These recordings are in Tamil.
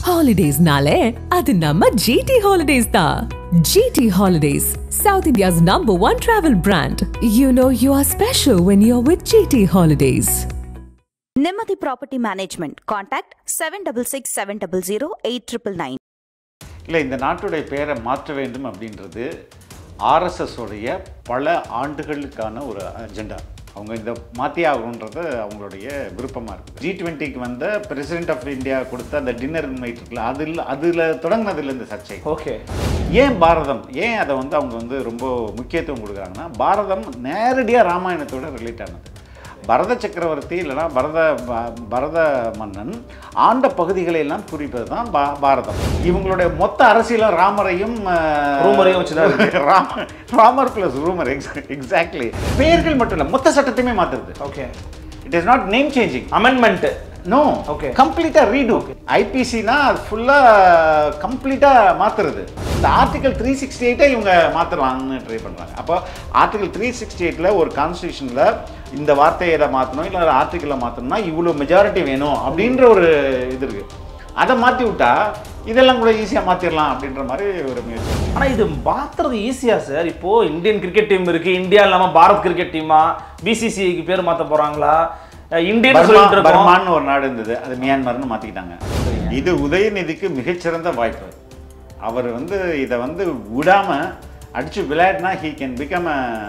ஹாலிடேஸ்னாலே அது நம்ம ஜிடி ஹாலிடேஸ் தான் GT holidays South India's number one travel brand you know you are special when you are with GT holidays நிம்மதி property management contact seven double six seven double zero eight triple nine இல்லை இந்த நாட்டுடைய பெயரை மாற்ற வேண்டும் அப்படின்றது ஆர்எஸ்எஸ் உடைய பல ஆண்டுகளுக்கான ஒரு அஜெண்டா அவங்க இந்த மாற்றி ஆகணுன்றது அவங்களுடைய விருப்பமாக இருக்குது ஜி டுவெண்ட்டிக்கு வந்த பிரசிடென்ட் ஆஃப் இந்தியா கொடுத்த அந்த டின்னர் இன்வைட் இருக்குல்ல அதில் அதில் தொடங்கினதில்ல இந்த சர்ச்சை ஓகே ஏன் பாரதம் ஏன் அதை வந்து அவங்க வந்து ரொம்ப முக்கியத்துவம் கொடுக்குறாங்கன்னா பாரதம் நேரடியாக ராமாயணத்தோட ரிலேட் ஆனது பரத சக்கரவர்த்தி இல்லைன்னா பரத ப- பரத மன்னன் ஆண்ட பகுதிகளை எல்லாம் குறிப்பது தான் பா பாரதம் இவங்களுடைய மொத்த அரசியலும் ராமரையும் அஹ், ரூமரையும் வச்சுதான் இருக்கு. Rama Ramar plus rumour exactly பெயர்கள் மட்டும் இல்லை மொத்த சட்டத்தையுமே மாற்றுறது okay it is not name changing amendment no Okay. கம்ப்ளீட்டாக ரீடு ஐபிசினா அது ஃபுல்லாக கம்ப்ளீட்டாக மாற்றுறது இந்த ஆர்டிகல் த்ரீ சிக்ஸ்டி எயிட்டை இவங்க மாற்றலாம்னு ட்ரை பண்ணுறாங்க அப்போ ஆர்டிகல் த்ரீ சிக்ஸ்டி எயிட்டில் ஒரு கான்ஸ்டியூஷனில் இந்த வார்த்தையை இதை மாற்றணும் இல்லை ஒரு ஆர்டிக்கலை மாற்றணும்னா இவ்வளோ மெஜாரிட்டி வேணும் அப்படின்ற ஒரு இது இருக்குது அதை மாற்றி விட்டா இதெல்லாம் கூட ஈஸியாக மாற்றிடலாம் அப்படின்ற மாதிரி ஒரு முயற்சி ஆனா இது மாத்துறது ஈஸியா சார் இப்போ இந்தியன் கிரிக்கெட் டீம் இருக்கு இந்தியா இல்லாம பாரத் கிரிக்கெட் டீமா பிசிசிஐக்கு பேர் மாத்த போறாங்களா அஹ் இந்தியன் பர்மா சொல்லிட்டு இருக்கோம் பர்மான்னு ஒரு நாடு இருந்தது அது மியான்மர்னு மாற்றிக்கிட்டாங்க இது உதயநிதிக்கு மிகச்சிறந்த வாய்ப்பு அவர் வந்து இதை வந்து விடாம அடிச்சு விளையாடினா he can become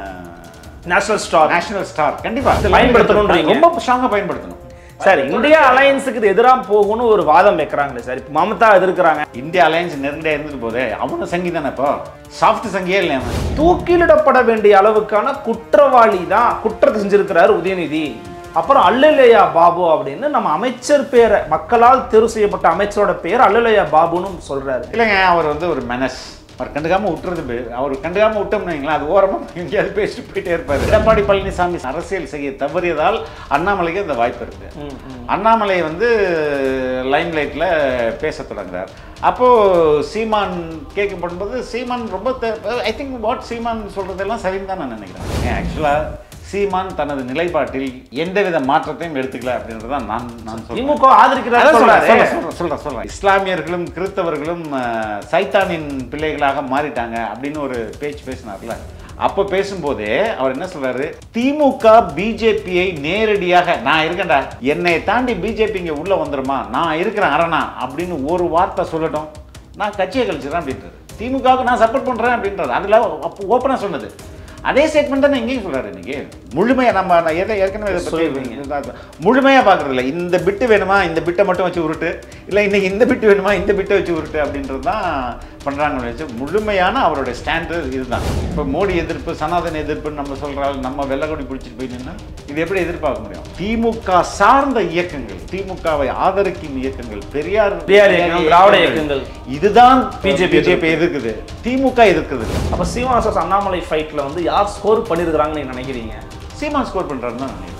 national star national star கண்டிப்பா பயன்படுத்தணுன்றீங்க. ரொம்ப ஸ்ட்ராங்கா பயன்படுத்தணும் சார் இந்தியா அலையன்ஸுக்கு இது எதிராக போகும்னு ஒரு வாதம் வைக்கிறாங்களே சார் இப்போ மமதா எதிர்க்கிறாங்க இந்தியா அலையன்ஸ் நெருங்கடியா இருந்துட்டு போதே அவனும் சங்கி தானே இப்போ சாஃப்ட் சங்கியே இல்லை அவன் தூக்கிலிடப்பட வேண்டிய அளவுக்கான குற்றவாளி தான் குற்றத்தை செஞ்சிருக்கிறார் உதயநிதி அப்புறம் அல்லலையா பாபு அப்படின்னு நம்ம அமைச்சர் பேரை மக்களால் தேர்வு செய்யப்பட்ட அமைச்சரோட பேர் அல்லலையா பாபுன்னு சொல்றாரு இல்லைங்க அவர் வந்து ஒரு மெனஸ் அவர் கண்டுக்காம விட்டுறது பே- அவர் கண்டுக்காம விட்டோம்னு வைங்களேன் அது ஓரமா எங்கேயாவது பேசிட்டு போயிட்டே இருப்பாரு எடப்பாடி பழனிசாமி அரசியல் செய்ய தவறியதால் அண்ணாமலைக்கு அந்த வாய்ப்பு இருக்கு அண்ணாமலை வந்து லைம்லைட்டில் பேச தொடங்குறார் அப்போ சீமான் கேட்கப்படும்போது சீமான் ரொம்ப ஐ திங்க் வாட் சீமான் சொல்றதெல்லாம் சரின்னு தான் நான் நினைக்கிறேன் ஆக்சுவலாக சீமான் தனது நிலைப்பாட்டில் எந்தவித மாற்றத்தையும் எடுத்துக்கல அப்படின்றது தான் நான் நான் சொல்றேன் திமுக ஆதரிக்கிறார் அதான் சொல்றேன், சொல்றாரு சொல்றேன், சொல்றேன், சொல்றேன், சொல்றேன். இஸ்லாமியர்களும் கிறிஸ்தவர்களும் அஹ், சைத்தானின் பிள்ளைகளாக மாறிட்டாங்க அப்படின்னு ஒரு பேச்சு பேசினார்ல அப்ப பேசும்போதே அவர் என்ன சொல்றாரு திமுக பிஜேபியை நேரடியாக நான் இருக்கேன்டா என்னை தாண்டி பிஜேபி இங்க உள்ள வந்துருமா நான் இருக்கிறேன் அரணா அப்படின்னு ஒரு வார்த்தை சொல்லட்டும் நான் கட்சியை கழிச்சிடறேன் அப்படின்றது திமுகவுக்கு நான் சப்போர்ட் பண்றேன் அப்படின்றது அதுல அப்போ ஓப்பனா சொன்னது அதே ஸ்டேட்மெண்ட் தான் இங்கேயும் சொல்றாரு இன்னைக்கு முழுமையா நம்ம நான் எதை ஏற்கனவே இதை பற்றி முழுமையா பார்க்கறது இல்லை இந்த பிட்டு வேணுமா இந்த பிட்டை மட்டும் வச்சு உருட்டு இல்லை இன்னைக்கு இந்த பிட்டு வேணுமா இந்த பிட்டை வச்சு உருட்டு அப்படின்றது தான் பண்றாங்க வச்சு முழுமையான அவருடைய ஸ்டாண்டு இதுதான் இப்போ மோடி எதிர்ப்பு சனாதன எதிர்ப்புன்னு நம்ம சொல்றாங்க நம்ம வெள்ளக்கொடி பிடிச்சிட்டு போய் நின்னா இது எப்படி எதிர்பார்க்க முடியும் திமுக சார்ந்த இயக்கங்கள் திமுகவை ஆதரிக்கும் இயக்கங்கள் பெரியார் பெரியார் இயக்கம், திராவிட இயக்கங்கள். இதுதான் BJP பிஜேபி எதிர்க்குது திமுக எதிர்க்குது இல்லை. அப்ப சீமாசஸ் அண்ணாமலை ஃபைட்ல வந்து யார் ஸ்கோர் பண்ணிருக்கிறாங்கன்னு நீங்க நினைக்கிறீங்க சீமான் ஸ்கோர் பண்றாருன்னு தான் நினைக்கிறேன்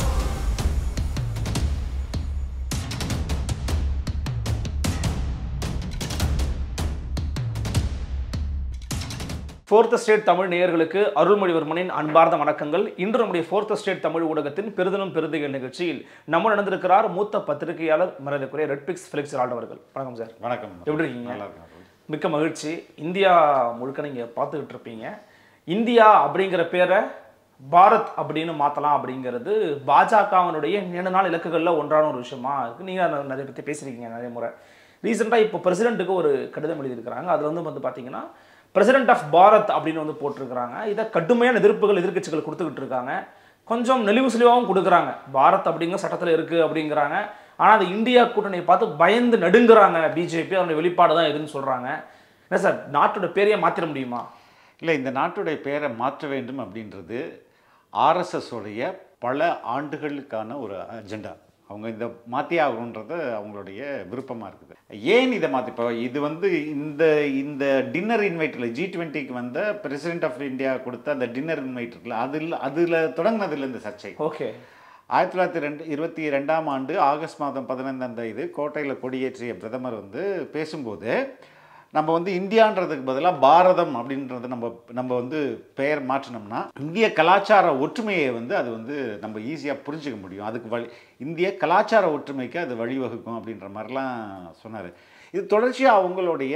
ஃபோர்த் ஸ்டேட் தமிழ் நேயர்களுக்கு அருள்மொழிவர்மனின் அன்பார்ந்த வணக்கங்கள் இன்று நம்முடைய ஃபோர்த் ஸ்டேட் தமிழ் ஊடகத்தின் பெருதலும் பெருதுகள் நிகழ்ச்சியில் நம்ம நடந்திருக்கிறார் மூத்த பத்திரிகையாளர் மரியாதைக்குரிய ரெட்பிக்ஸ் ஃபிலிக்ஸ் ரால்ட் அவர்கள் வணக்கம் சார் வணக்கம் எப்படி இருக்கீங்க? நல்லா இருக்கேன் மிக்க மகிழ்ச்சி இந்தியா முழுக்க நீங்கள் பார்த்துக்கிட்டு இருப்பீங்க இந்தியா அப்படிங்கிற பேரை பாரத் அப்படின்னு மாற்றலாம் அப்படிங்கிறது பாஜகவினுடைய நீண்ட நாள் இலக்குகளில் ஒன்றான ஒரு விஷயமா இருக்கு நீங்கள் நிறைய பற்றி பேசியிருக்கீங்க நிறைய முறை ரீசெண்டாக இப்போ பிரசிடென்ட்டுக்கு ஒரு கடிதம் எழுதியிருக்கிறாங்க அதில் வந்து வந்து பார்த்தீங்கன்னா பிரசிடென்ட் ஆஃப் பாரத் அப்படின்னு வந்து போட்டிருக்கிறாங்க இதை கடுமையான எதிர்ப்புகள் எதிர்க்கட்சிகள் கொடுத்துக்கிட்டு இருக்காங்க கொஞ்சம் நெளிவு சுழிவாகவும் கொடுக்குறாங்க பாரத் அப்படிங்கிற சட்டத்தில் இருக்குது அப்படிங்கிறாங்க ஆனால் அது இந்தியா கூட்டணியை பார்த்து பயந்து நடுங்குறாங்க பிஜேபி அதனுடைய வெளிப்பாடு தான் இதுன்னு சொல்கிறாங்க என்ன சார் நாட்டோட பேரையே மாற்றிட முடியுமா இல்லை இந்த நாட்டுடைய பெயரை மாற்ற வேண்டும் அப்படின்றது ஆர்எஸ்எஸ் உடைய பல ஆண்டுகளுக்கான ஒரு அஜெண்டா அவங்க இந்த மாற்றி ஆகணுன்றது அவங்களுடைய விருப்பமாக இருக்குது ஏன் இதை மாற்றி இப்போ இது வந்து இந்த இந்த டின்னர் இன்வைட்டில் ஜி டுவெண்ட்டிக்கு வந்த பிரசிடென்ட் ஆஃப் இந்தியா கொடுத்த அந்த டின்னர் இன்வைட் இருக்குல்ல அதில் அதில் தொடங்கினதில்ல இந்த சர்ச்சை ஓகே ஆயிரத்தி தொள்ளாயிரத்தி ரெண்டு இருபத்தி ரெண்டாம் ஆண்டு ஆகஸ்ட் மாதம் பதினைந்தாம் தேதி கோட்டையில் கொடியேற்றிய பிரதமர் வந்து பேசும்போது நம்ம வந்து இந்தியான்றதுக்கு பதிலாக பாரதம் அப்படின்றது நம்ம நம்ம வந்து பெயர் மாற்றினோம்னா இந்திய கலாச்சார ஒற்றுமையை வந்து அது வந்து நம்ம ஈஸியாக புரிஞ்சுக்க முடியும் அதுக்கு வழி இந்திய கலாச்சார ஒற்றுமைக்கு அது வழிவகுக்கும் அப்படின்ற மாதிரிலாம் சொன்னார் இது தொடர்ச்சியாக அவங்களுடைய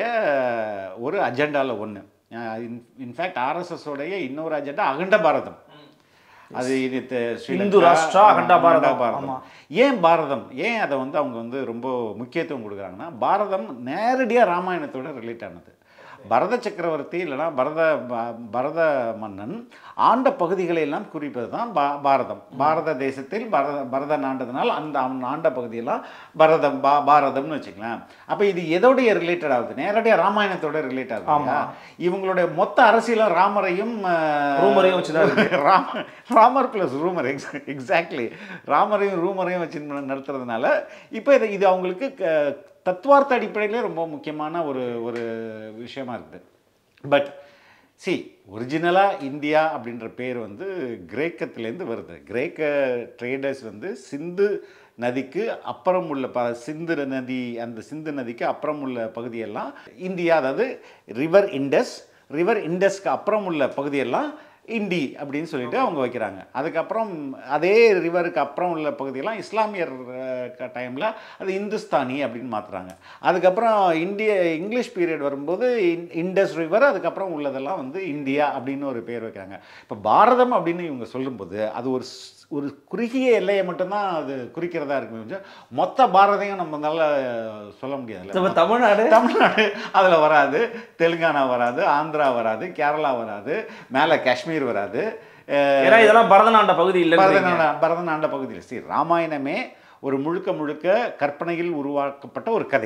ஒரு அஜெண்டாவில் ஒன்று இன்ஃபேக்ட் ஆர்எஸ்எஸ்-உடைய இன்னொரு அஜெண்டா அகண்ட பாரதம் அது இது த- ஸ்ரீலங்கா, இந்து ராஷ்டிரா, அகண்ட பாரதம். பாரதம் ஆமா. ஏன் பாரதம் ஏன் அதை வந்து அவங்க வந்து ரொம்ப முக்கியத்துவம் கொடுக்குறாங்கன்னா பாரதம் நேரடியாக ராமாயணத்தோட ரிலேட் ஆனது பரத சக்கரவர்த்தி இல்லைன்னா பரத ப- பரத மன்னன் ஆண்ட பகுதிகளை எல்லாம் குறிப்பது தான் பா பாரதம் பாரத தேசத்தில் பரத பரதன் ஆண்டதுனால் அந்த அவன் ஆண்ட பகுதியெல்லாம் பரதம் பா பாரதம்னு வச்சுக்கலாம் அப்போ இது எதோடைய ரிலேட்டட் ஆகுது நேரடியாக ராமாயணத்தோட ரிலேட் ஆகுது ஆமா. இல்லையா? இவங்களுடைய மொத்த அரசியலும் ராமரையும் அஹ், ரூமரையும் வச்சுதான் இருக்கு. Rama Ramar plus rumour exactly ராமரையும் ரூமரையும் வச்சு ந- நடத்துறதுனால இப்போ இது இது அவங்களுக்கு க- தத்துவார்த்த அடிப்படையிலே ரொம்ப முக்கியமான ஒரு ஒரு விஷயமா இருக்குது பட் சி ஒரிஜினலாக இந்தியா அப்படின்ற பேர் வந்து கிரேக்கத்துலேருந்து வருது கிரேக்க ட்ரேடர்ஸ் வந்து சிந்து நதிக்கு அப்புறம் உள்ள ப சிந்து நதி அந்த சிந்து நதிக்கு அப்புறம் உள்ள பகுதியெல்லாம் இந்தியா அதாவது ரிவர் இண்டஸ் ரிவர் இண்டஸ்க்கு அப்புறம் உள்ள பகுதியெல்லாம் இண்டி அப்படின்னு சொல்லிட்டு அவங்க வைக்கிறாங்க அதுக்கப்புறம் அதே ரிவருக்கு அப்புறம் உள்ள பகுதியெல்லாம் இஸ்லாமியர் டைமில் அது இந்துஸ்தானி அப்படின்னு மாற்றுறாங்க அதுக்கப்புறம் இந்திய இங்கிலீஷ் பீரியட் வரும்போது இன்- இண்டஸ் ரிவர் அதுக்கப்புறம் உள்ளதெல்லாம் வந்து இந்தியா அப்படின்னு ஒரு பேர் வைக்கிறாங்க இப்போ பாரதம் அப்படின்னு இவங்க சொல்லும்போது அது ஒரு ஸ்- ஒரு குறுகிய எல்லையை மட்டும்தான் அது குறிக்கிறதா இருக்குமே ஒழிஞ்சு மொத்த பாரதையும் நம்மளால சொல்ல முடியாது இப்ப தமிழ்நாடு தமிழ்நாடு அதில் வராது தெலுங்கானா வராது ஆந்திரா வராது கேரளா வராது மேலே காஷ்மீர் வராது அஹ் ஏன்னா இதெல்லாம் பரதநாண்ட பகுதி இல்லை பரதநாட பரதநாண்ட பகுதியில் சரி ராமாயணமே ஒரு முழுக்க முழுக்க கற்பனையில் உருவாக்கப்பட்ட ஒரு கதை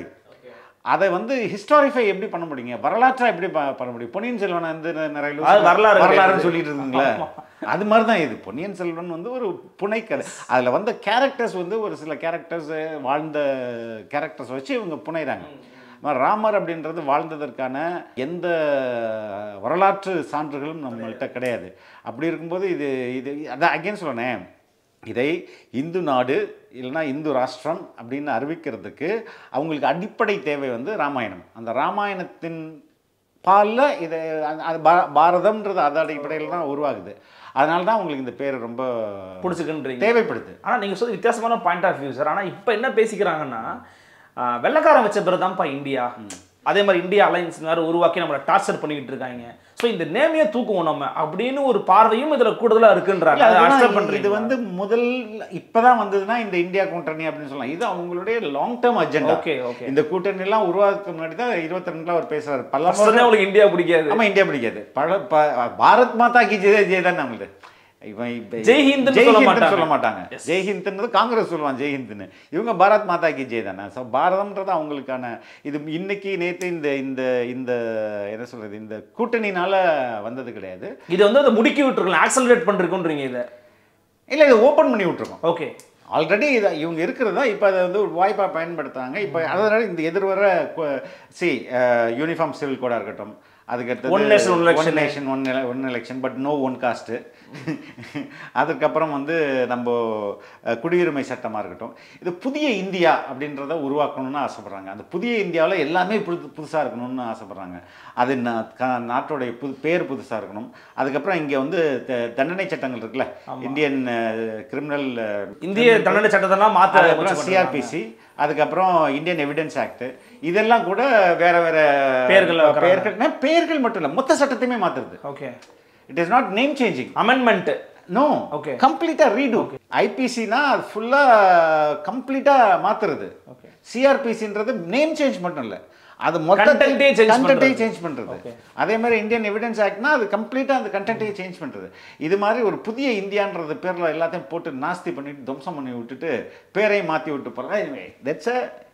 அதை வந்து ஹிஸ்டாரிஃபை எப்படி பண்ண முடியுங்க வரலாற்றை எப்படி ப- பண்ண முடியும் பொன்னியின் செல்வன் வந்து நிறைய லூசு- அது வரலாறு வரலாறுன்னு கிடையாது. சொல்லிட்டு இருந்தீங்களே அது மாதிரி தான் இது பொன்னியின் செல்வன் வந்து ஒரு புனைக்கதை அதில் வந்த கேரக்டர்ஸ் வந்து ஒரு சில கேரக்டர்ஸ் வாழ்ந்த கேரக்டர்ஸ் வச்சு இவங்க புனைகிறாங்க ஆனா, ராமர் அப்படின்றது வாழ்ந்ததற்கான எந்த வரலாற்று சான்றுகளும் நம்மள்கிட்ட கிடையாது அப்படி இருக்கும்போது இது இது அதான் அகைன் சொன்னேன் இதை இந்து நாடு இல்லைன்னா இந்து ராஷ்டிரம் அப்படின்னு அறிவிக்கிறதுக்கு அவங்களுக்கு அடிப்படை தேவை வந்து ராமாயணம் அந்த ராமாயணத்தின் பாலில் இது அது- அது பா- பாரதம்ன்றது அது அடிப்படையில் தான் உருவாகுது அதனால தான் உங்களுக்கு இந்த பேர் ரொம்ப பிடிச்சிக்கின்றீங்க தேவைப்படுது ஆனா நீங்க சொல்ல வித்தியாசமான பாயிண்ட் ஆஃப் வியூ சார் ஆனா இப்போ என்ன பேசிக்கிறாங்கன்னா ஆஹ், வெள்ளைக்காரன் வச்ச பிறகு தான்ப்பா இந்தியா அதே மாதிரி இந்தியா அலைன்ஸ் வேறு உருவாக்கி நம்மளை டார்ச்சர் பண்ணிக்கிட்டு இருக்காங்க ஸோ இந்த நேமையை தூக்குவோம் நம்ம அப்படின்னு ஒரு பார்வையும் இதுல கூடுதலா இருக்குன்றாங்க இல்ல, அதை அதுதான் accept இது பண்றீங்களா? வந்து முதல் இப்பதான் வந்ததுன்னா இந்த இந்தியா கூட்டணி அப்படின்னு சொல்லலாம் இது அவங்களுடைய long term agenda Okay, okay. இந்த கூட்டணி எல்லாம் உருவாக்கு முன்னாடி தான் இருபத்தி ரெண்டுல அவர் பேசுறாரு பல First உடனே உங்களுக்கு இந்தியா பிடிக்காது ஆமா இந்தியா பிடிக்காது பல ப- பாரத் மாதா கி ஜெய் ஜெய் தான் நம்மளுது இவன் இப்ப- ஜெய் ஹிந்த்னு ஜெய் சொல்ல ஹிந்த்னு மாட்டாங்க. சொல்ல மாட்டாங்க ஜெய் ஹிந்த்ன்றது காங்கிரஸ் சொல்லுவான் ஜெய் ஹிந்த்னு இவங்க பாரத் மாதா கி ஜெய் தானே ஸோ பாரதம்ன்றது அவங்களுக்கான இது இன்னைக்கு நேத்து இந்த இந்த இந்த என்ன சொல்றது இந்த கூட்டணினால வந்தது கிடையாது இது வந்து அதை முடுக்கி விட்டுருக்கலாம் ஆக்சலரேட் பண்ணிருக்குன்றீங்க இதை இல்ல இதை ஓபன் பண்ணி விட்டுருக்கோம் ஓகே ஆல்ரெடி இதை இவங்க இருக்கிறதா இப்போ அதை வந்து ஒரு வாய்ப்பாக பயன்படுத்துறாங்க இப்போ அதனால இந்த எதிர்வர சி யூனிஃபார்ம் சிவில் கோடாக இருக்கட்டும் அதுக்கடுத்து One nation, one election. One nation one one election but no one caste அதுக்கப்புறம் வந்து நம்ம அஹ், குடியுரிமை சட்டமாக இருக்கட்டும் இது புதிய இந்தியா அப்படின்றத உருவாக்கணும்னு ஆசைப்பட்றாங்க அந்த புதிய இந்தியாவில் எல்லாமே புது புதுசாக இருக்கணும்னு ஆசைப்பட்றாங்க அது நா- க- நாட்டோடைய புது பேர் புதுசாக இருக்கணும் அதுக்கப்புறம் இங்கே வந்து த- தண்டனை சட்டங்கள் இருக்குல்ல இந்தியன் கிரிமினல் இந்திய தண்டனை சட்டத்தெல்லாம் மாத்த அதுக்கப்புறம் முயற்சி பண்றாங்க. சிஆர்பிசி அதுக்கப்புறம் இந்தியன் எவிடன்ஸ் ஆக்ட் இதெல்லாம் கூட வேற வேற பெயர்கள்ல வைக்கறாங்க. பெயர்கள் நான் பெயர்கள் மட்டும் இல்லை மொத்த சட்டத்தையுமே மாத்துறது okay it is not name changing amendment no Okay. கம்ப்ளீட்டா ரீடு ஐபிசினா ஃபுல்லா கம்ப்ளீட்டா மாத்துறது Okay. சிஆர்பிசின்றது நேம் சேஞ்ச் மட்டும் இல்ல அது Content-ஐயே change கண்டென்ட்டை பண்றது. சேஞ்ச் பண்றது Okay. அதே மாதிரி இந்தியன் எவிடன்ஸ் ஆக்ட்னா அது கம்ப்ளீட்டா அந்த கண்டென்ட்டை சேஞ்ச் பண்றது இது மாதிரி ஒரு புதிய இந்தியான்றது பேர்ல எல்லாத்தையும் போட்டு நாஸ்தி பண்ணிட்டு துவம்சம் பண்ணி விட்டுட்டு பேரையும் மாத்தி விட்டு போறாங்க that's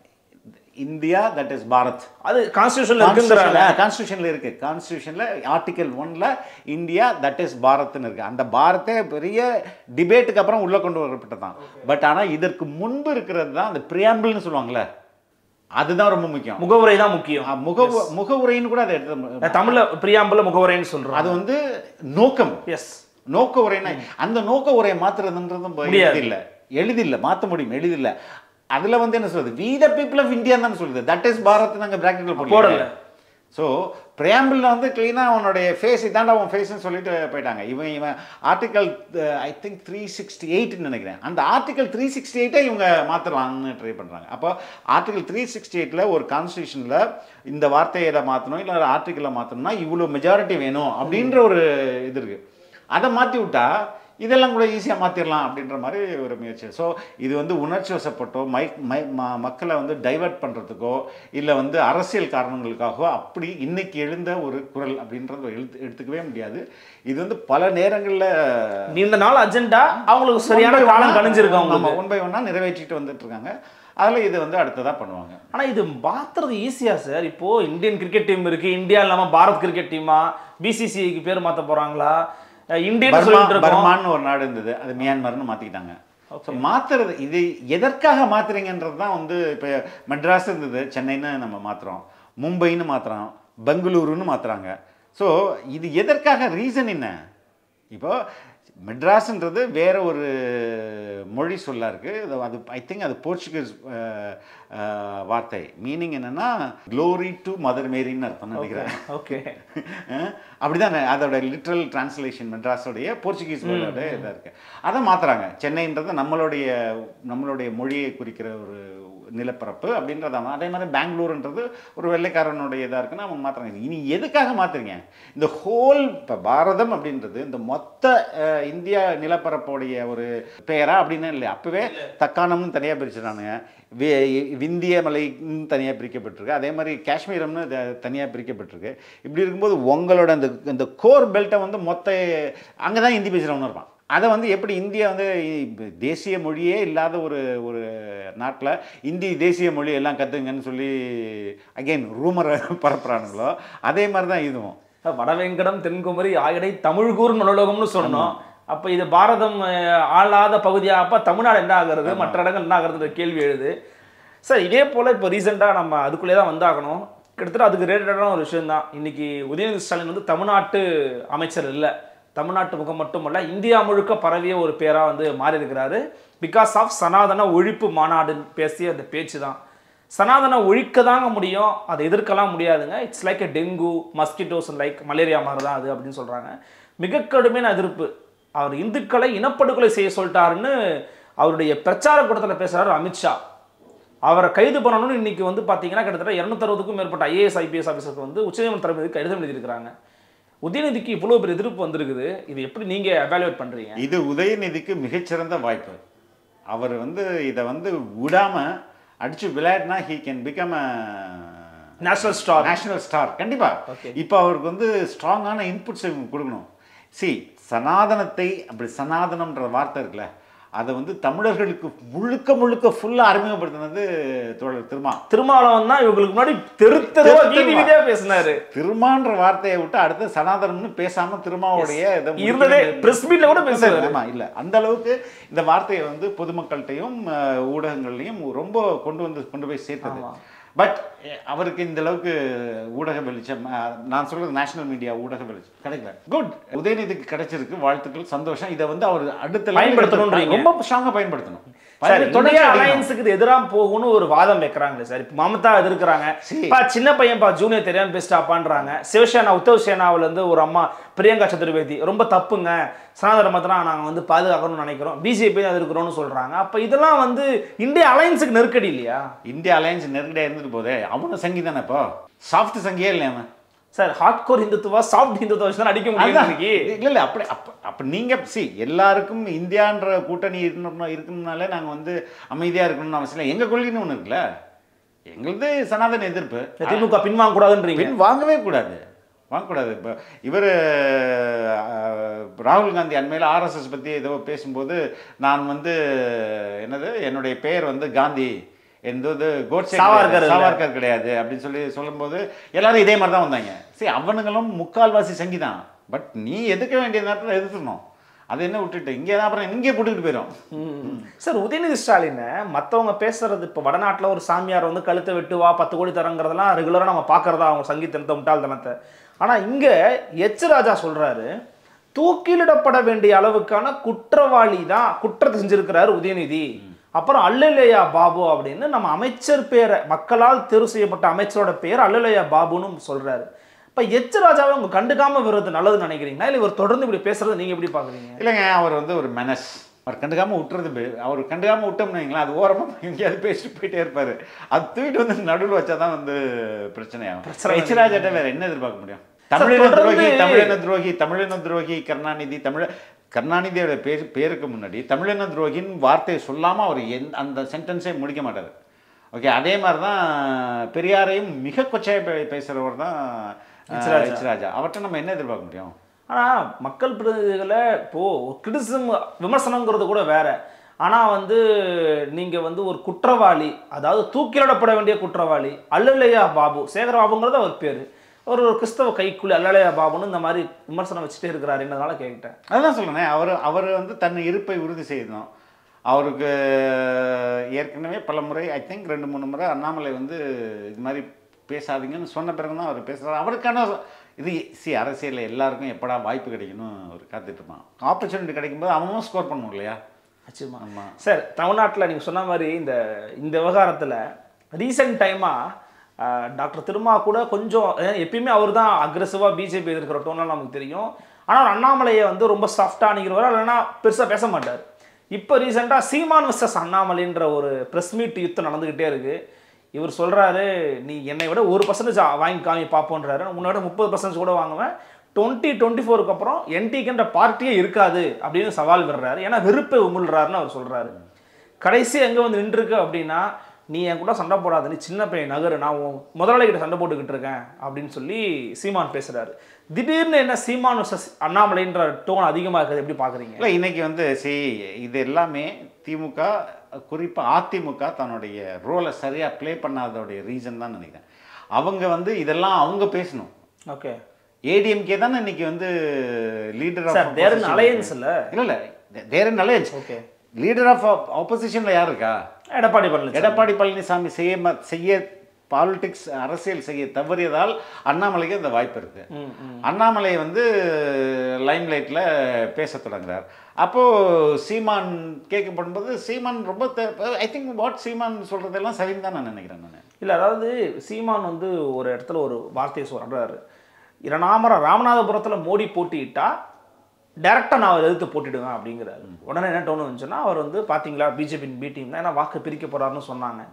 India that is Bharat அது கான்ஸ்டியூஷன்ல இருக்குங்கிறாங்க கான்ஸ்டியூஷன்ல இருக்கு கான்ஸ்டியூஷன்ல ஆர்டிகல் ஒன்ல இந்தியா தட் இஸ் பாரத்னு இருக்கு அந்த பாரத்தே பெரிய டிபேட்டுக்கு அப்புறம் உள்ள கொண்டு வரப்பட்டதான் பட் ஆனா இதற்கு முன்பு இருக்கிறது தான் அந்த பிரியாம்பிள்னு சொல்லுவாங்கல்ல அதுதான் ரொம்ப முக்கியம் முகவுரை தான் முக்கியம் ஆ, முக முகவுரைன்னு கூட அதை எடுத்து நான் தமிழ்ல பிரியாம்பல முகவுரைன்னு சொல்றோம் அது வந்து நோக்கம் எஸ் நோக்க உரைனா அந்த நோக்க உரையை மாத்துறதுன்றதும் முடியாது. எளிதில்ல எளிதில்ல மாத்த முடியும் எளிதில்ல அதுல வந்து என்ன சொல்றது we the people of India தான் சொல்லுது தட் இஸ் பாரத் நாங்க பிராக்கெட்ல போடல. ஸோ பிரியாம்பிளில் வந்து க்ளீனாக அவனுடைய ஃபேஸ் இதாண்டா அவன் ஃபேஸ்னு சொல்லிட்டு போயிட்டாங்க இவன் இவன் article I think three sixty எயிட்னு நினைக்கிறேன் அந்த ஆர்டிகல் த்ரீ சிக்ஸ்டி எயிட்டை இவங்க மாற்றலாம்னு ட்ரை பண்ணுறாங்க அப்போ ஆர்டிகல் த்ரீ சிக்ஸ்டி எயிட்டில் ஒரு கான்ஸ்டியூஷனில் இந்த வார்த்தையை இதை மாற்றணும் இல்லை ஆர்டிக்கலை மாற்றணும்னா இவ்வளோ மெஜாரிட்டி வேணும் அப்படின்ற ஒரு இது இருக்குது அதை மாற்றி விட்டா இதெல்லாம் கூட ஈஸியாக மாற்றிடலாம் அப்படின்ற மாதிரி ஒரு முயற்சி ஸோ இது வந்து உணர்ச்சி வசப்பட்டோ மை மை ம- மக்களை வந்து டைவர்ட் பண்ணுறதுக்கோ இல்லை வந்து அரசியல் காரணங்களுக்காகவோ அப்படி இன்னைக்கு எழுந்த ஒரு குரல் அப்படின்றத எடுத்து எடுத்துக்கவே முடியாது இது வந்து பல நேரங்களில் நீண்ட நாள் அஜெண்டா அவங்களுக்கு சரியான காலம் கணிஞ்சிருக்கு அவங்களுக்கு ஒன் பை ஒன்னாக நிறைவேற்றிட்டு வந்துட்டு இருக்காங்க அதில் இது வந்து அடுத்ததாக பண்ணுவாங்க ஆனா இது மாத்துறது ஈஸியா சார் இப்போ இந்தியன் கிரிக்கெட் டீம் இருக்கு இந்தியா இல்லாம பாரத் கிரிக்கெட் டீமா பிசிசிஐக்கு பேர் மாத்த போறாங்களா அஹ் இந்தியன் பர்மா சொல்லிட்டு இருக்கோம் பர்மான்னு ஒரு நாடு இருந்தது அது மியான்மர்னு மாற்றிக்கிட்டாங்க ஸோ மாற்றுறது இது எதற்காக மாற்றுறீங்கன்றது தான் வந்து இப்போ மெட்ராஸ் இருந்தது சென்னைன்னு நம்ம மாற்றுறோம் மும்பைன்னு மாற்றுறோம் பெங்களூருன்னு மாற்றுறாங்க ஸோ இது எதற்காக ரீசன் என்ன இப்போ மெட்ராஸ்ன்றது வேற ஒரு மொழி சொல்லா இருக்கு அது- அது ஐ திங்க் அது போர்ச்சுகீஸ் அஹ், அஹ், வார்த்தை மீனிங் என்னன்னா க்ளோரி டு மதர் மேரின்னு அர்த்தம் நினைக்கிறேன் ஓகே அஹ் அப்படிதான் அதோட லிட்ரல் டிரான்ஸ்லேஷன் மெட்ராஸோடைய போர்ச்சுகீஸ் வேர்டோட இதாக இருக்கு அதை மாத்துறாங்க சென்னைன்றது நம்மளுடைய நம்மளுடைய மொழியை குறிக்கிற ஒரு நிலப்பரப்பு அப்படின்றத மா- அதே மாதிரி பெங்களூருன்றது ஒரு வெள்ளைக்காரனுடைய இதாக இருக்குன்னா அவங்க மாத்துறாங்க இனி எதுக்காக மாத்துறீங்க இந்த ஹோல் இப்போ பாரதம் அப்படின்றது இந்த மொத்த அஹ், இந்தியா நிலப்பரப்புடைய ஒரு பெயரா அப்படின்னு இல்லை அப்பவே தக்காணம்னு தனியாக பிரிச்சிடானுங்க வி- விந்திய மலைன்னு தனியாக பிரிக்கப்பட்டிருக்கு அதே மாதிரி காஷ்மீரம்னு தனியாக பிரிக்கப்பட்டிருக்கு இப்படி இருக்கும்போது உங்களோட அந்த இந்த கோர் பெல்ட்டை வந்து மொத்த அங்கே தான் ஹிந்தி பேசுகிறவனு இருப்பான் அதை வந்து எப்படி இந்தியா வந்து இ- தேசிய மொழியே இல்லாத ஒரு ஒரு நாட்டில் இந்தி தேசிய மொழி எல்லாம் கற்றுங்கன்னு சொல்லி அகைன் ரூமரை பரப்புறானுங்களோ அதே மாதிரி தான் இதுவும் வடவேங்கடம் தென்குமரி ஆயடை தமிழ்கூர் மனோலோகம்னு சொன்னோம் அப்ப இது பாரதம் அஹ், ஆளாத பகுதியா அப்ப தமிழ்நாடு என்ன ஆகுறது மற்ற இடங்கள் என்ன ஆகுறதுன்ற கேள்வி எழுது சார் இதே போல இப்போ ரீசெண்டாக நம்ம அதுக்குள்ளே தான் வந்தாகணும் கிட்டத்தட்ட அதுக்கு ரிலேட்டடான ஒரு விஷயம் தான் இன்னைக்கு உதயநிதி ஸ்டாலின் வந்து தமிழ்நாட்டு அமைச்சர் இல்லை தமிழ்நாட்டு முகம் மட்டுமல்ல இந்தியா முழுக்க பரவிய ஒரு பேராக வந்து மாறி இருக்கிறாரு பிகாஸ் ஆஃப் சனாதன ஒழிப்பு மாநாடுன்னு பேசிய அந்த பேச்சு தான் சனாதன ஒழிக்க தாங்க முடியும் அதை எதிர்க்கலாம் முடியாதுங்க it's like a dengue mosquitoes like malaria மாதிரி தான் அது அப்படின்னு சொல்கிறாங்க மிக கடுமையான எதிர்ப்பு அவர் இந்துக்களை இனப்படுகொலை செய்ய சொல்லிட்டாருன்னு அவருடைய பிரச்சார கூட்டத்தில் பேசுகிறாரு அமித்ஷா அவரை கைது பண்ணணும்னு இன்னைக்கு வந்து பார்த்தீங்கன்னா கிட்டத்தட்ட இரநூத்தறுபதுக்கும் மேற்பட்ட ஐஏஎஸ் ஐபிஎஸ் ஆஃபீஸருக்கு வந்து உச்சநீதிமன்ற தலைமைக்கு கடிதம் எழுதியிருக்கிறாங்க உதயநிதிக்கு இவ்வளோ பெரிய எதிர்ப்பு வந்திருக்குது இது எப்படி நீங்கள் எவாலுவேட் பண்ணுறீங்க இது உதயநிதிக்கு மிகச்சிறந்த வாய்ப்பு அவர் வந்து இதை வந்து விடாம அடிச்சு விளையாடினா he can become national star national star கண்டிப்பா Okay. இப்போ அவருக்கு வந்து ஸ்ட்ராங்கான இன்புட்ஸ் கொடுக்கணும் சி சனாதனத்தை அப்படி சனாதனம்ன்ற வார்த்தை இருக்குல்ல அதை வந்து தமிழர்களுக்கு முழுக்க முழுக்க ஃபுல்லாக அறிமுகப்படுத்தினது தோழர் திருமா திருமாவளவன் தான் இவங்களுக்கு முன்னாடி தெரு தெருவா தெரு வீதி தெருவா. வீதியா பேசினாரு திருமான்ற வார்த்தையை விட்டு அடுத்து சனாதனம்னு பேசாம திருமாவுடைய இதை இருந்ததே முடிக்கவே பிரஸ் மீட்ல கூட பேசுவாரு ஆமா இல்ல அந்த அளவுக்கு இந்த வார்த்தையை வந்து பொதுமக்கள்கிட்டையும் அஹ், ஊடகங்கள்லையும் ரொம்ப கொண்டு வந்து கொண்டு போய் சேர்த்தது ஆமா. பட் அவருக்கு இந்த அளவுக்கு ஊடக வெளிச்சம் அஹ், நான் சொல்றது நேஷனல் மீடியா ஊடக வெளிச்சம் கிடைக்கல குட் உதயநிதிக்கு கிடைச்சிருக்கு வாழ்த்துக்கள் சந்தோஷம் இதை வந்து அவர் அடுத்த level பயன்படுத்தணும்ன்றீங்க. ரொம்ப ஸ்ட்ராங்கா பயன்படுத்தணும் சார் தொடர்ந்து இந்தியா அடிக்கணும். அலையன்ஸுக்கு இது எதிராக போகும்னு ஒரு வாதம் வைக்கிறாங்களே சார் இப்போ மமதா எதிர்க்கிறாங்க See. பா சின்ன பையன் பா ஜூனியர் தெரியாம பேசிட்டாப்பான்றாங்க சிவசேனா உத்தவ் சேனாவுல இருந்து ஒரு அம்மா பிரியங்கா சதுர்வேதி ரொம்ப தப்புங்க சனாதன மதம் நாங்க வந்து பாதுகாக்கணும்னு நினைக்கிறோம் பிஜேபி எதிர்க்கிறோம்னு சொல்றாங்க அப்ப இதெல்லாம் வந்து இந்தியா அலையன்ஸுக்கு நெருக்கடி இல்லையா இந்தியா அலையன்ஸ் நெருக்கடியா இருந்துட்டு போதே அவனும் சங்கி தானே இப்போ சாஃப்ட் சங்கியே இல்லை அவன் sir hardcore Hindutva soft Hindutva வச்சு தான் அடிக்க முடியும் அதுதான். இன்னைக்கு இல்ல இல்ல அப்படி அப்ப அப்ப நீங்க சி எல்லாருக்கும் இந்தியான்ற கூட்டணி இருக்கணும் இருக்கணும்னாலே நாங்க வந்து அமைதியா இருக்கணும்னு அவசியம் இல்லை எங்க கொள்கைன்னு ஒண்ணு இருக்குல்ல எங்களுது சனாதன எதிர்ப்பு திமுக பின்வாங்க கூடாதுன்றீங்க பின் வாங்கவே கூடாது வாங்கக்கூடாது இப்போ இவர் ராகுல் காந்தி அண்மையில் ஆர்எஸ்எஸ் பற்றி ஏதோ பேசும்போது நான் வந்து என்னது என்னுடைய பெயர் வந்து காந்தி என்பது கோட்சே சாவர்கர் கிடையாது, இல்ல. சாவர்கர் கிடையாது அப்படின்னு சொல்லி சொல்லும்போது எல்லாரும் இதே மாதிரி தான் வந்தாங்க சரி அவனுங்களும் முக்கால்வாசி சங்கி தான் பட் நீ எதுக்க வேண்டிய நேரத்தில் எதிர்க்கணும் அதை என்ன விட்டுட்டு இங்கே தான் அப்புறம் இங்கே போட்டுக்கிட்டு போயிடும் சார் உதயநிதி ஸ்டாலினை மற்றவங்க பேசுறது இப்போ வடநாட்டில் ஒரு சாமியார் வந்து கழுத்தை வெட்டுவா பத்து கோடி தரங்கிறதெல்லாம் ரெகுலராக நம்ம பார்க்கறதா அவங்க சங்கீதத்தை முட்டாள்தனத்தை ஆனால் இங்கே எச் ராஜா சொல்றாரு தூக்கிலிடப்பட வேண்டிய அளவுக்கான குற்றவாளி தான் குற்றத்தை செஞ்சிருக்கிறாரு உதயநிதி அப்புறம் அல்லலையா பாபு அப்படின்னு நம்ம அமைச்சர் பேரை மக்களால் தேர்வு செய்யப்பட்ட அமைச்சரோட பேர் அல்லலையா பாபுன்னு சொல்றாரு இப்ப எச் ராஜாவை உங்க கண்டுக்காம விடுறது நல்லதுன்னு நினைக்கிறீங்களா இல்ல இவர் தொடர்ந்து இப்படி பேசுறது நீங்க எப்படி பாக்குறீங்க இல்லைங்க அவர் வந்து ஒரு மெனஸ் அவர் கண்டுக்காம விட்டுறது பே- அவர் கண்டுக்காம விட்டோம்னு வைங்களேன் அது ஓரமாக எங்கேயாவது பேசிட்டு போயிட்டே இருப்பார் அது தூக்கிட்டு வந்து நடுவில் வச்சா தான் வந்து பிரச்சனையாகும் பிரச்சனை எச் ராஜாட்ட வேற என்ன எதிர்பார்க்க முடியும் தமிழின தொடர்ந்து- துரோகி தமிழின துரோகி தமிழின துரோகி கருணாநிதி தமிழ கருணாநிதியோட பேர் பேருக்கு முன்னாடி தமிழின துரோகின்னு வார்த்தையை சொல்லாமல் அவர் எந் அந்த சென்டென்ஸே முடிக்க மாட்டார் ஓகே அதே மாதிரி தான் பெரியாரையும் மிக கொச்சையாக பே பேசுகிறவர் தான் எச் ராஜா. எச் ராஜா அவர்கிட்ட நம்ம என்ன எதிர்பார்க்க முடியும் ஆனா மக்கள் பிரதிநிதிகளை இப்போ கிரிட்டிசிசம் விமர்சனங்கிறது கூட வேற ஆனா வந்து நீங்க வந்து ஒரு குற்றவாளி அதாவது தூக்கிலிடப்பட வேண்டிய குற்றவாளி அல்லலையா பாபு சேகர் பாபுங்கிறது அவர் பேரு அவர் ஒரு கிறிஸ்தவ கைக்குள்ளி அல்லலையா பாபுன்னு இந்த மாதிரி விமர்சனம் வச்சுட்டே இருக்கிறாருன்றதுனால கேட்டேன் அதுதான் சொல்றேனே அவர் அவர் வந்து தன் இருப்பை உறுதி செய்யணும் அவருக்கு ஏற்கனவே பல முறை ஐ திங்க் ரெண்டு மூணு முறை அண்ணாமலை வந்து இது மாதிரி பேசாதீங்கன்னு சொன்ன பிறகு தான் அவர் பேசுகிறார் அவருக்கான இது சி அரசியலில் எல்லாருக்கும் எப்படா வாய்ப்பு கிடைக்கணும் அவர் காத்துட்டு இருப்பான் ஆப்பர்ச்சுனிட்டி கிடைக்கும்போது அவனும் ஸ்கோர் பண்ணணும் இல்லையா நிச்சயமா ஆமா. சார் தமிழ்நாட்டில் நீங்கள் சொன்ன மாதிரி இந்த இந்த விவகாரத்தில் ரீசெண்ட் டைமாக டாக்டர் திருமா கூட கொஞ்சம் அஹ், எப்பயுமே அவர் தான் அக்ரெசிவாக பிஜேபி எதிர்க்கிற டோன்லாம் நமக்கு தெரியும் ஆனால் அவர் அண்ணாமலையை வந்து ரொம்ப சாஃப்டாக அணுகிறவர் இல்லைன்னா பெருசாக பேச மாட்டார் இப்போ ரீசெண்டாக சீமான் வர்சஸ் அண்ணாமலைன்ற ஒரு ப்ரெஸ் மீட் யுத்தம் நடந்துக்கிட்டே இருக்கு இவர் சொல்றாரு நீ என்னை விட ஒரு பர்சன்டேஜ் வாங்கி காமி பார்ப்போன்றாரு உன்னை விட முப்பது பர்சன்டேஜ் கூட வாங்குவேன் டுவெண்ட்டி டுவெண்ட்டி ஃபோருக்கு அப்புறம் என்டிக்குன்ற பார்ட்டியே இருக்காது அப்படின்னு சவால் விடுறாரு ஏன்னா வெறுப்பை உமிழ்றாருன்னு அவர் சொல்றாரு கடைசி எங்க வந்து நின்றுருக்கு அப்படின்னா நீ என் கூட சண்டை போடாத நீ சின்ன பையன் நகரு நான் உன் முதலாளி கிட்ட சண்டை போட்டுக்கிட்டு இருக்கேன் அப்படின்னு சொல்லி சீமான் பேசுறாரு திடீர்னு என்ன சீமான் versus அண்ணாமலைன்ற டோன் அதிகமாக இருக்குது எப்படி பாக்குறீங்க இல்லை இன்னைக்கு வந்து சி இது எல்லாமே திமுக குறிப்பாக அதிமுக தன்னுடைய ரோலை சரியாக ப்ளே பண்ணாதோடைய ரீசன் தான் நினைக்கிறேன் அவங்க வந்து இதெல்லாம் அவங்க பேசணும் ஓகே ஏடிஎம்கே தானே இன்னைக்கு வந்து லீடர் சார் தேர் அலையன்ஸ் இல்ல இல்ல இல்ல there in alliance okay leader of ஆப்போசிஷன்ல யார் இருக்கா எடப்பாடி பழனிசாமி எடப்பாடி பழனிசாமி செய்ய ம- செய்ய பாலிடிக்ஸ் அரசியல் செய்ய தவறியதால் அண்ணாமலைக்கு அந்த வாய்ப்பு இருக்கு ம், ம். அண்ணாமலை வந்து லைம் லைட்ல பேச தொடங்குறார் அப்போ சீமான் கேட்கப்படும்போது சீமான் ரொம்ப ஐ திங்க் வாட் சீமான் சொல்றதெல்லாம் சரின்னு தான் நான் நினைக்கிறேன் நான் இல்லை அதாவது சீமான் வந்து ஒரு இடத்துல ஒரு வார்த்தையை சொல்றாரு இரணாமரம் ராமநாதபுரத்தில் மோடி போட்டியிட்டா டேரெக்டாக நான் அவர் எதிர்த்து போட்டிடுவேன் அப்படிங்கிறாரு உடனே என்ன டோன் வந்துச்சுன்னா அவர் வந்து பார்த்தீங்களா பிஜேபியின் பி டீம் தான் ஏன்னா வாக்கு பிரிக்க போறாருன்னு சொன்னாங்க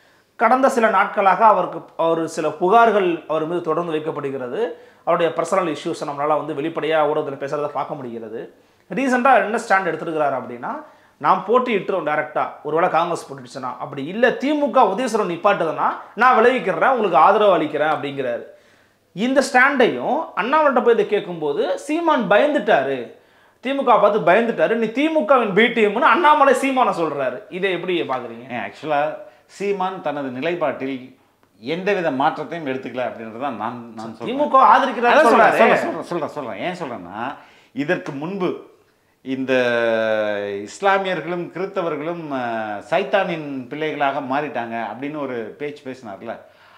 கடந்த சில நாட்களாக அவருக்கு அவர் சில புகார்கள் அவர் மீது தொடர்ந்து வைக்கப்படுகிறது அவருடைய பர்சனல் இஷ்யூஸை நம்மளால் வந்து வெளிப்படையாக ஊடகத்தில் பேசுகிறத பார்க்க முடிகிறது ரீசெண்டாக என்ன ஸ்டாண்ட் எடுத்துருக்கிறாரு அப்படின்னா நான் போட்டியிட்டுறோம் டேரெக்டாக ஒருவேளை காங்கிரஸ் போட்டுடுச்சுன்னா அப்படி இல்லை திமுக உதயசுரம் நிப்பாட்டுதுன்னா நான் விளைவிக்கிறேன் உங்களுக்கு ஆதரவு அளிக்கிறேன் அப்படிங்கிறாரு இந்த ஸ்டாண்டையும் அண்ணாமலைட்ட போய் இதை கேட்கும்போது சீமான் பயந்துட்டாரு திமுக பார்த்து பயந்துட்டாரு நீ திமுகவின் பி டீம்னு அண்ணாமலை சீமானை சொல்றாரு இதை எப்படி பாக்குறீங்க ஆக்சுவலாக சீமான் தனது நிலைப்பாட்டில் எந்தவித மாற்றத்தையும் எடுத்துக்கல அப்படின்றது தான் நான் நான் சொல்றேன் திமுக ஆதரிக்கிறாரு அதான் சொல்றேன், சொல்றாரு சொல்றேன், சொல்றேன், சொல்றேன், சொல்றேன். ஏன் சொல்றேன்னா இதற்கு முன்பு இந்த இஸ்லாமியர்களும் கிறித்தவர்களும் அஹ், சைத்தானின் பிள்ளைகளாக மாறிட்டாங்க அப்படின்னு ஒரு பேச்சு பேசினார்ல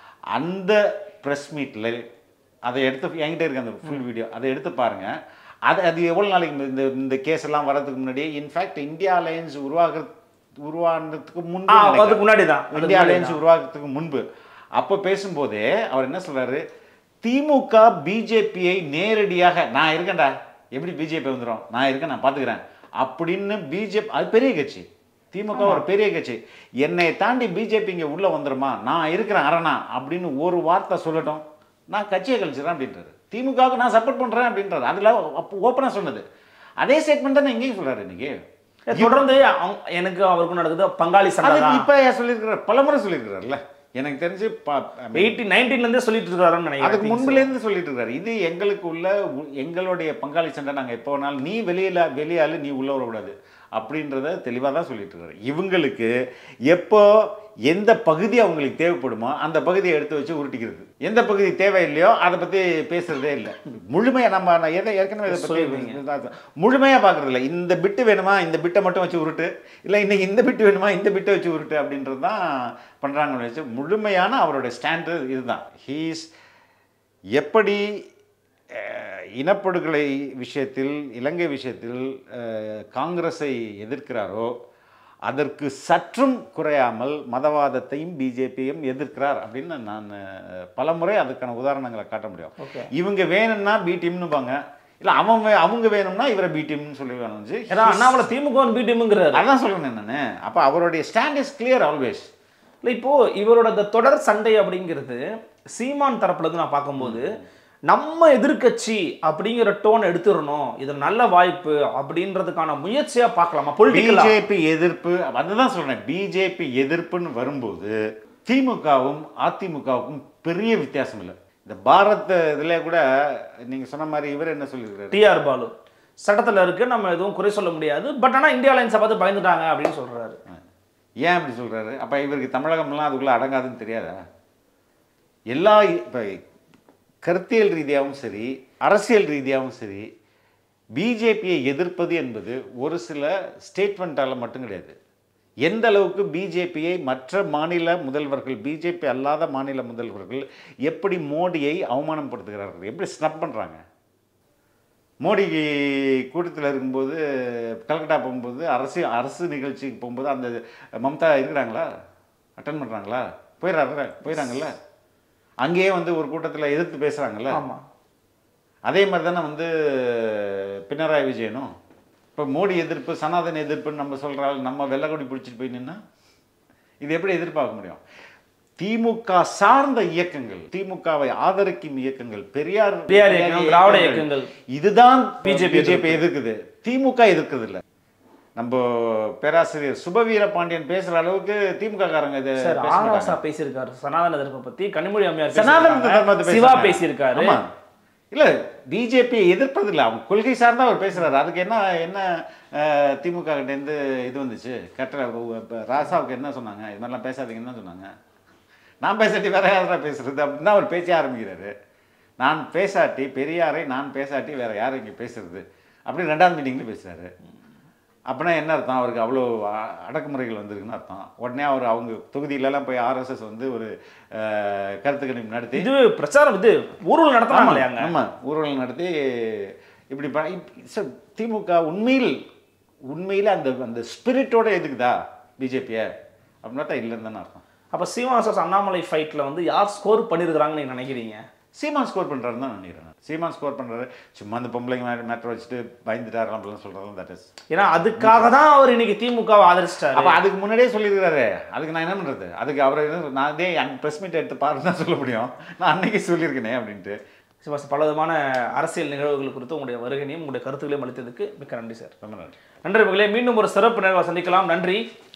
அந்த ப்ரெஸ் மீட்டில் அதை எடுத்து என்கிட்ட இருக்கு அந்த ஃபுல் வீடியோ அதை எடுத்து பாருங்க அது அது எவ்வளோ நாளைக்கு இந்த இந்த கேஸ் எல்லாம் வர்றதுக்கு முன்னாடியே இன்ஃபேக்ட் இந்தியா அலையன்ஸ் உருவாக உருவானதுக்கு முன்பு ஆ, நினைக்கிறேன். அதுக்கு முன்னாடி தான். அதுக்கு இந்தியா முன்னாடி அலையன்ஸ் உருவாக்குறதுக்கு முன்பு அப்போ பேசும்போதே அவர் என்ன சொல்றாரு திமுக பிஜேபியை நேரடியாக நான் இருக்கேன்டா எப்படி பிஜேபி வந்துடும் நான் இருக்கேன் நான் பார்த்துக்கிறேன் அப்படின்னு பிஜேபி அது பெரிய கட்சி திமுக ஒரு பெரிய கட்சி என்னை தாண்டி பிஜேபி இங்கே உள்ள வந்துருமா நான் இருக்கிறேன் அரணா அப்படின்னு ஒரு வார்த்தை சொல்லட்டும் நான் கட்சியை கழிச்சிடறேன் அப்படின்றாரு திமுகவுக்கு நான் சப்போர்ட் பண்றேன் அப்படின்றாரு அதுல அப்போ ஓப்பனாக சொன்னது அதே ஸ்டேட்மெண்ட் தானே இங்கேயும் சொல்றாரு இன்னைக்கு தொடர்ந்து அவங்க- எனக்கு அவருக்கும் நடக்குது பங்காளி சண்டை அது தான் இப்ப சொல்லியிருக்கிறார் பலமுறை சொல்லியிருக்கிறார்ல எனக்கு தெரிஞ்சு ப- எயிட்டி நைன்டீன்ல இருந்தே சொல்லிட்டு இருக்காருன்னு நினைக்கிறேன் அதுக்கு முன்புல இருந்து சொல்லிட்டு இருக்காரு இது எங்களுக்கு உள்ள உ- எங்களுடைய பங்காளி சண்டை நாங்க எப்போ வேணாலும் நீ வெளியில வெளியாளு நீ உள்ள வரக்கூடாது அப்படின்றத தெளிவாக தான் சொல்லிட்டு இருக்காரு இவங்களுக்கு எப்போ எந்த பகுதி அவங்களுக்கு தேவைப்படுமோ அந்த பகுதியை எடுத்து வச்சு உருட்டிக்கிறது எந்த பகுதி தேவையில்லையோ அதை பத்தி பேசுறதே இல்லை முழுமையா நம்ம நான் எதை ஏற்கனவே இதை பத்தி முழுமையா பார்க்கறது இல்லை இந்த பிட்டு வேணுமா இந்த பிட்டை மட்டும் வச்சு உருட்டு இல்லை இன்னைக்கு இந்த பிட்டு வேணுமா இந்த பிட்டை வச்சு உருட்டு அப்படின்றது தான் பண்றாங்கன்னு வச்சு முழுமையான அவருடைய ஸ்டாண்டு இதுதான் ஹீஸ் எப்படி அஹ், இனப்படுகொலை விஷயத்தில் இலங்கை விஷயத்தில் அஹ், காங்கிரஸை எதிர்க்கிறாரோ அதற்கு சற்றும் குறையாமல் மதவாதத்தையும் பிஜேபியும் எதிர்க்கிறார் அப்படின்னு நான் பலமுறை அதுக்கான உதாரணங்களை காட்ட முடியும் Okay. இவங்க வேணும்னா பி டீம்னுபாங்க இல்லை அவன் வே- அவங்க வேணும்னா இவரை பி டீம்னு சொல்லி வேணும் ஏன்னா அண்ணாமலை திமுக பி டீமுங்கிறாரு அதான் சொல்றேன் நான் அப்போ அவருடைய ஸ்டாண்ட் இஸ் கிளியர் ஆல்வேஸ் இல்லை இப்போ இவரோட இந்த தொடர் சண்டை அப்படிங்கிறது சீமான் தரப்புல இருந்து நான் பார்க்கும்போது நம்ம எதிர்க்கட்சி அப்படிங்கிற டோன் எடுத்துடணும் இது நல்ல வாய்ப்பு அப்படின்றதுக்கான முயற்சியா பார்க்கலாமா பொலிட்டிக்கலா பிஜேபி எதிர்ப்பு அதுதான் சொல்றேன் பிஜேபி எதிர்ப்புன்னு வரும்போது திமுகவும் அதிமுகவுக்கும் பெரிய வித்தியாசம் இல்லை இந்த பாரத் இதுல கூட நீங்க சொன்ன மாதிரி இவர் என்ன சொல்லியிருக்காரு டிஆர் பாலு சட்டத்துல இருக்கு நம்ம எதுவும் குறை சொல்ல முடியாது பட் ஆனா இந்தியா லைன்ஸை பார்த்து பயந்துட்டாங்க அப்படின்னு சொல்றாரு ஏன் அப்படி சொல்றாரு அப்ப இவருக்கு தமிழகம்லாம் அதுக்குள்ள அடங்காதுன்னு தெரியாதா எல்லா இப்போ கருத்தியல் ரீதியாகவும் சரி அரசியல் ரீதியாகவும் சரி பிஜேபியை எதிர்ப்பது என்பது ஒரு சில ஸ்டேட்மெண்ட்டால் மட்டும் கிடையாது எந்த அளவுக்கு பிஜேபியை மற்ற மாநில முதல்வர்கள் பிஜேபி அல்லாத மாநில முதல்வர்கள் எப்படி மோடியை அவமானப்படுத்துகிறார்கள் எப்படி ஸ்னப் பண்ணுறாங்க மோடி கூட்டத்தில் இருக்கும்போது கல்கட்டா போகும்போது அரசு அரசு நிகழ்ச்சிக்கு போகும்போது அந்த மம்தா இருக்கிறாங்களா அட்டன் பண்ணுறாங்களா போயிடுறாங்க போயிடறாங்கல்ல அங்கேயே வந்து ஒரு கூட்டத்தில் எதிர்த்து பேசுகிறாங்கல்ல ஆமா அதே மாதிரி தானே வந்து பினராயி விஜயனும் இப்போ மோடி எதிர்ப்பு சனாதன எதிர்ப்புன்னு நம்ம சொல்கிறாள் நம்ம வெள்ளக்கொடி பிடிச்சிட்டு போய் நின்னா இது எப்படி எதிர்பார்க்க முடியும் திமுக சார்ந்த இயக்கங்கள் திமுகவை ஆதரிக்கும் இயக்கங்கள் பெரியார் பெரியார் இயக்கம், திராவிட இயக்கங்கள். இதுதான் BJP பிஜேபி எதிர்க்குது திமுக எதிர்க்குது இல்ல நம்ம பேராசிரியர் சுபவீர பாண்டியன் பேசுற அளவுக்கு திமுக காரங்க இதை சார் பேச மாட்டாங்க. ஆராசா பேசியிருக்காரு சனாதன எதிர்ப்பை பத்தி கனிமொழி அம்மையார் சனாதன பேசியிருக்காங்க. தர்மத்தை சிவா பேசுறாங்க. பேசியிருக்காரு ஆமா. இல்ல பிஜேபி எதிர்ப்பது இல்ல அவங்க கொள்கை சார்ந்தா அவர் பேசுறாரு அதுக்கு என்ன என்ன அஹ், திமுக கிட்ட இருந்து இது வந்துச்சு கட்ட இப்ப ராசாவுக்கு என்ன சொன்னாங்க இது மாதிரிலாம் பேசாதீங்கன்னு தான் சொன்னாங்க நான் பேசாட்டி வேற யாரா பேசுறது அப்படின்னு தான் அவர் பேச்சே ஆரம்பிக்கிறாரு நான் பேசாட்டி பெரியாரை நான் பேசாட்டி வேற யார் இங்கே பேசுறது அப்படி ரெண்டாவது மீட்டிங்ல பேசுறாரு அப்படின்னா என்ன அர்த்தம் அவருக்கு அவ்வளோ அ- அடக்குமுறைகள் வந்திருக்குன்னு அர்த்தம் உடனே அவர் அவங்க தொகுதியிலலாம் போய் ஆர்எஸ்எஸ் வந்து ஒரு அஹ், கருத்து கணிப்பு நடத்தி இது பிரச்சாரம் இது ஊர்வலம் நடத்துறாங்க இல்லையாங்க ஆமா ஊர்வலம் நடத்தி இப்படி ப- இப்ப- ச- திமுக உண்மையில் உண்மையில் அந்த அந்த ஸ்பிரிட்டோட எதுக்குதா பிஜேபியை அப்படின்னா தான் இல்லைன்னு தானே அர்த்தம் அப்ப சீமாசஸ் அண்ணாமலை ஃபைட்ல வந்து யார் ஸ்கோர் பண்ணிருக்காங்கன்னு நீங்க நினைக்கிறீங்க சீமான் ஸ்கோர் பண்ணுறாருன்னு தான் நினைக்கிறேன் நான். சீமான் ஸ்கோர் பண்ணுறாரு சும்மா அந்த பொம்பளைங்க மேட்டர் வச்சுட்டு பயந்துட்டாரு அப்படிலாம் சொல்கிறதும் தட் இஸ் ஏன்னா அதுக்காக தான் அவர் இன்னைக்கு திமுகவை ஆதரிச்சிட்டாரு அப்போ அதுக்கு முன்னாடியே சொல்லியிருக்காரு அதுக்கு நான் என்ன பண்ணுறது அதுக்கு அவரை என்ன- நான் அதே ப்ரெஸ் மீட் எடுத்து பாருன்னு தான் சொல்ல முடியும் நான் அன்னைக்கு சொல்லியிருக்கேனே அப்படின்ட்டு சிவாஸ் பல விதமான அரசியல் நிகழ்வுகள் குறித்து உங்களுடைய வருகையும் உங்களுடைய கருத்துக்களையும் அளித்ததுக்கு மிக்க நன்றி சார் ரொம்ப நன்றி நன்றி மகளே மீண்டும் ஒரு சிறப்பு நிகழ்வை சந்திக்கலாம் நன்றி